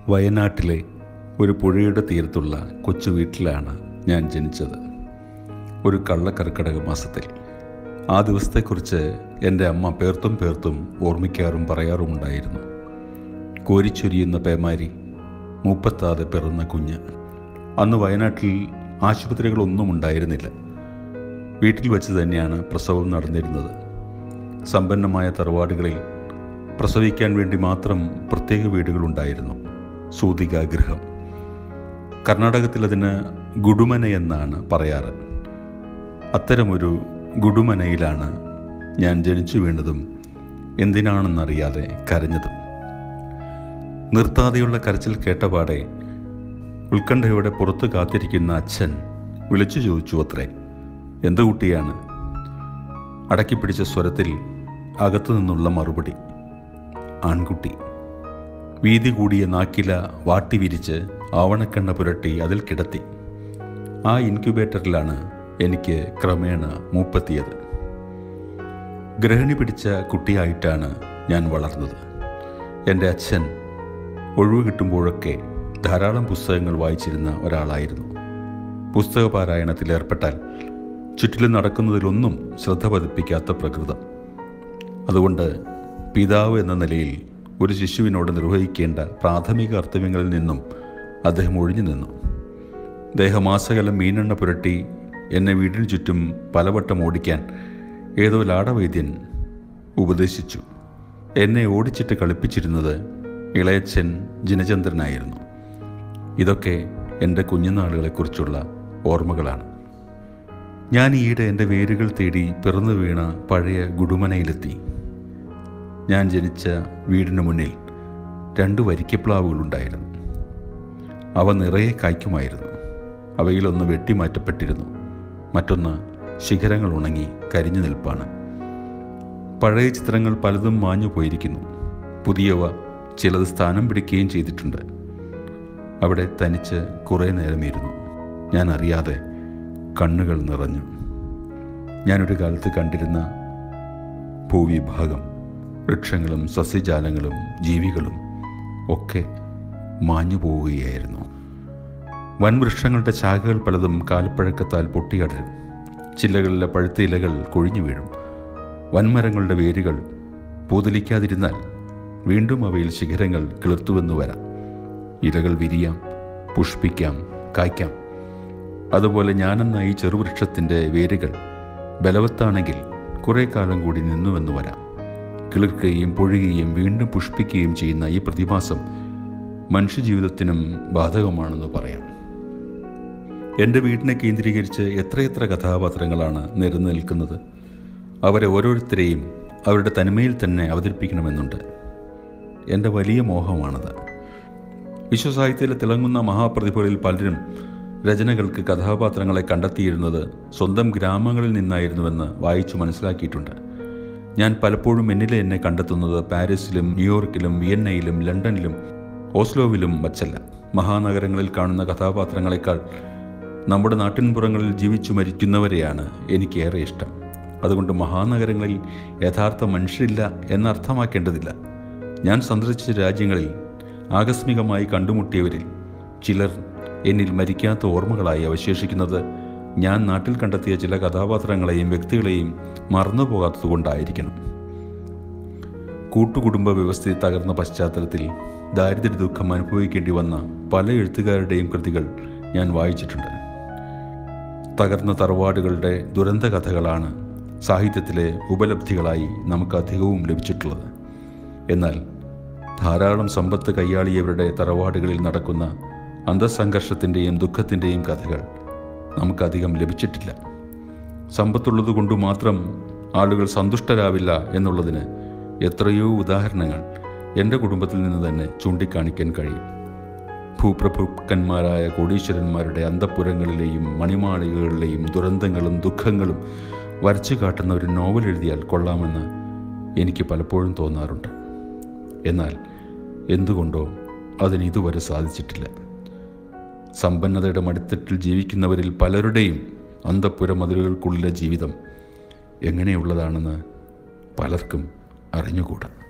വയനാട്ടിലെ ഒരു പുഴയുടെ തീരത്തുള്ള കൊച്ചു വീട്ടിലാണ് ഞാൻ ജനിച്ചത് ഒരു കള്ളക്കർക്കടക മാസത്തിൽ ആ ദിവസത്തെക്കുറിച്ച് എൻ്റെ അമ്മ പേർത്തും പേർത്തും ഓർമ്മിക്കാറും പറയാറുമുണ്ടായിരുന്നു കോരിച്ചൊരിയുന്ന പേമാരി മൂപ്പത്താതെ പിറന്ന കുഞ്ഞ് അന്ന് വയനാട്ടിൽ ആശുപത്രികളൊന്നും ഉണ്ടായിരുന്നില്ല വീട്ടിൽ വെച്ച് തന്നെയാണ് പ്രസവം നടന്നിരുന്നത് സമ്പന്നമായ തറവാടുകളിൽ പ്രസവിക്കാൻ വേണ്ടി മാത്രം പ്രത്യേക വീടുകളുണ്ടായിരുന്നു സൂതികാഗൃഹം കർണാടകത്തിൽ അതിന് ഗുഡുമന എന്നാണ് പറയാറ് അത്തരമൊരു ഗുഡുമനയിലാണ് ഞാൻ ജനിച്ചു വീണതും എന്തിനാണെന്നറിയാതെ കരഞ്ഞതും നിർത്താതെയുള്ള കരച്ചിൽ കേട്ടപാടെ ഉത്കണ്ഠയോടെ പുറത്ത് കാത്തിരിക്കുന്ന അച്ഛൻ വിളിച്ചു ചോദിച്ചു അത്രേ എന്ത് കുട്ടിയാണ് അടക്കിപ്പിടിച്ച സ്വരത്തിൽ അകത്തു നിന്നുള്ള മറുപടി ആൺകുട്ടി വീതി കൂടിയ നാക്കില വാട്ടി വിരിച്ച് ആവണക്കെണ്ണ പുരട്ടി അതിൽ കിടത്തി ആ ഇൻക്യുബേറ്ററിലാണ് എനിക്ക് ക്രമേണ മൂപ്പെത്തിയത് ഗ്രഹിണി പിടിച്ച കുട്ടിയായിട്ടാണ് ഞാൻ വളർന്നത് എൻ്റെ അച്ഛൻ ഒഴിവ് കിട്ടുമ്പോഴൊക്കെ ധാരാളം പുസ്തകങ്ങൾ വായിച്ചിരുന്ന ഒരാളായിരുന്നു പുസ്തക പാരായണത്തിൽ ഏർപ്പെട്ടാൽ ചുറ്റിലും നടക്കുന്നതിലൊന്നും ശ്രദ്ധ പതിപ്പിക്കാത്ത പ്രകൃതം അതുകൊണ്ട് പിതാവ് എന്ന നിലയിൽ ഒരു ശിശുവിനോട് നിർവഹിക്കേണ്ട പ്രാഥമിക കർത്തവ്യങ്ങളിൽ നിന്നും അദ്ദേഹം ഒഴിഞ്ഞു നിന്നു ദേഹമാസകലം മീനെണ്ണ പുരട്ടി എന്നെ വീടിന് ചുറ്റും പലവട്ടം ഓടിക്കാൻ ഏതോ ലാടവൈദ്യൻ ഉപദേശിച്ചു എന്നെ ഓടിച്ചിട്ട് കളിപ്പിച്ചിരുന്നത് ഇളയച്ചൻ ജിനചന്ദ്രനായിരുന്നു ഇതൊക്കെ എൻ്റെ കുഞ്ഞുനാളുകളെക്കുറിച്ചുള്ള ഓർമ്മകളാണ് ഞാൻ ഈയിടെ എൻ്റെ വേരുകൾ തേടി പിറന്നു വീണ പഴയ ഗുഡുമനയിലെത്തി ഞാൻ ജനിച്ച വീടിന് മുന്നിൽ രണ്ട് വരിക്കപ്ലാവുകളുണ്ടായിരുന്നു അവ നിറയെ കായ്ക്കുമായിരുന്നു അവയിലൊന്ന് വെട്ടിമാറ്റപ്പെട്ടിരുന്നു മറ്റൊന്ന് ശിഖരങ്ങൾ ഉണങ്ങി കരിഞ്ഞു നിൽപ്പാണ് പഴയ ചിത്രങ്ങൾ പലതും മാഞ്ഞു പോയിരിക്കുന്നു പുതിയവ ചിലത് സ്ഥാനം പിടിക്കുകയും ചെയ്തിട്ടുണ്ട് അവിടെ തനിച്ച് കുറേ നേരമിരുന്നു ഞാൻ അറിയാതെ കണ്ണുകൾ നിറഞ്ഞു ഞാനൊരു കാലത്ത് കണ്ടിരുന്ന ഭൂവിഭാഗം വൃക്ഷങ്ങളും സസ്യജാലങ്ങളും ജീവികളും ഒക്കെ മാഞ്ഞു പോവുകയായിരുന്നു വൻവൃക്ഷങ്ങളുടെ ശാഖകൾ പലതും കാൽപ്പഴക്കത്താൽ പൊട്ടിയടരും ചില്ലകളിലെ പഴുത്ത ഇലകൾ കൊഴിഞ്ഞു വീഴും വൻമരങ്ങളുടെ വേരുകൾ പൂതലിക്കാതിരുന്നാൽ വീണ്ടും അവയിൽ ശിഖരങ്ങൾ കിളിർത്തുവെന്ന് വരാം ഇലകൾ വിരിയാം പുഷ്പിക്കാം കായ്ക്കാം അതുപോലെ ഞാനെന്ന ഈ ചെറുവൃക്ഷത്തിൻ്റെ വേരുകൾ ബലവത്താണെങ്കിൽ കുറേ കാലം കൂടി നിന്നുവെന്ന് വരാം കിളിർക്കുകയും പൊഴുകുകയും വീണ്ടും പുഷ്പിക്കുകയും ചെയ്യുന്ന ഈ പ്രതിഭാസം മനുഷ്യജീവിതത്തിനും ബാധകമാണെന്ന് പറയാം എൻ്റെ വീടിനെ കേന്ദ്രീകരിച്ച് എത്രയെത്ര കഥാപാത്രങ്ങളാണ് നിരന്നു നിൽക്കുന്നത് അവരെ ഓരോരുത്തരെയും അവരുടെ തനിമയിൽ തന്നെ അവതരിപ്പിക്കണമെന്നുണ്ട് എൻ്റെ വലിയ മോഹമാണത് വിശ്വസാഹിത്യത്തിൽ തിളങ്ങുന്ന മഹാപ്രതിഭകളിൽ പലരും രചനകൾക്ക് കഥാപാത്രങ്ങളെ കണ്ടെത്തിയിരുന്നത് സ്വന്തം ഗ്രാമങ്ങളിൽ നിന്നായിരുന്നുവെന്ന് വായിച്ചു മനസ്സിലാക്കിയിട്ടുണ്ട് ഞാൻ പലപ്പോഴും എന്നിലെ എന്നെ കണ്ടെത്തുന്നത് പാരീസിലും ന്യൂയോർക്കിലും വിയന്നയിലും ലണ്ടനിലും ഓസ്ലോവിലും വച്ചല്ല മഹാനഗരങ്ങളിൽ കാണുന്ന കഥാപാത്രങ്ങളെക്കാൾ നമ്മുടെ നാട്ടിൻപുറങ്ങളിൽ ജീവിച്ചു മരിക്കുന്നവരെയാണ് എനിക്കേറെ ഇഷ്ടം അതുകൊണ്ട് മഹാനഗരങ്ങളിൽ യഥാർത്ഥ മനുഷ്യരില്ല എന്നർത്ഥമാക്കേണ്ടതില്ല ഞാൻ സന്ദർശിച്ച രാജ്യങ്ങളിൽ ആകസ്മികമായി കണ്ടുമുട്ടിയവരിൽ ചിലർ എന്നിൽ മരിക്കാത്ത ഓർമ്മകളായി അവശേഷിക്കുന്നത് ഞാൻ നാട്ടിൽ കണ്ടെത്തിയ ചില കഥാപാത്രങ്ങളെയും വ്യക്തികളെയും മറന്നുപോകാത്തതുകൊണ്ടായിരിക്കണം കൂട്ടുകുടുംബ വ്യവസ്ഥ തകർന്ന പശ്ചാത്തലത്തിൽ ദാരിദ്ര്യ ദുഃഖം അനുഭവിക്കേണ്ടി വന്ന പല എഴുത്തുകാരുടെയും കൃതികൾ ഞാൻ വായിച്ചിട്ടുണ്ട് തകർന്ന തറവാടുകളുടെ ദുരന്ത കഥകളാണ് സാഹിത്യത്തിലെ ഉപലബ്ധികളായി നമുക്ക് അധികവും ലഭിച്ചിട്ടുള്ളത് എന്നാൽ ധാരാളം സമ്പത്ത് കൈയാളിയവരുടെ തറവാടുകളിൽ നടക്കുന്ന അന്തസംഘർഷത്തിൻ്റെയും ദുഃഖത്തിൻ്റെയും കഥകൾ നമുക്കധികം ലഭിച്ചിട്ടില്ല സമ്പത്തുള്ളതുകൊണ്ട് മാത്രം ആളുകൾ സന്തുഷ്ടരാവില്ല എന്നുള്ളതിന് എത്രയോ ഉദാഹരണങ്ങൾ എൻ്റെ കുടുംബത്തിൽ നിന്ന് തന്നെ ചൂണ്ടിക്കാണിക്കാൻ കഴിയും ഭൂപ്രഭുക്കന്മാരായ കോടീശ്വരന്മാരുടെ അന്തപ്പുരങ്ങളിലെയും മണിമാളികകളിലെയും ദുരന്തങ്ങളും ദുഃഖങ്ങളും വരച്ചു കാട്ടുന്ന ഒരു നോവൽ എഴുതിയാൽ കൊള്ളാമെന്ന് എനിക്ക് പലപ്പോഴും തോന്നാറുണ്ട് എന്നാൽ എന്തുകൊണ്ടോ അതിന് ഇതുവരെ സാധിച്ചിട്ടില്ല സമ്പന്നതയുടെ മടിത്തട്ടിൽ ജീവിക്കുന്നവരിൽ പലരുടെയും അന്തപ്പുര മതിലുകൾക്കുള്ളിലെ ജീവിതം എങ്ങനെയുള്ളതാണെന്ന് പലർക്കും അറിഞ്ഞുകൂടാ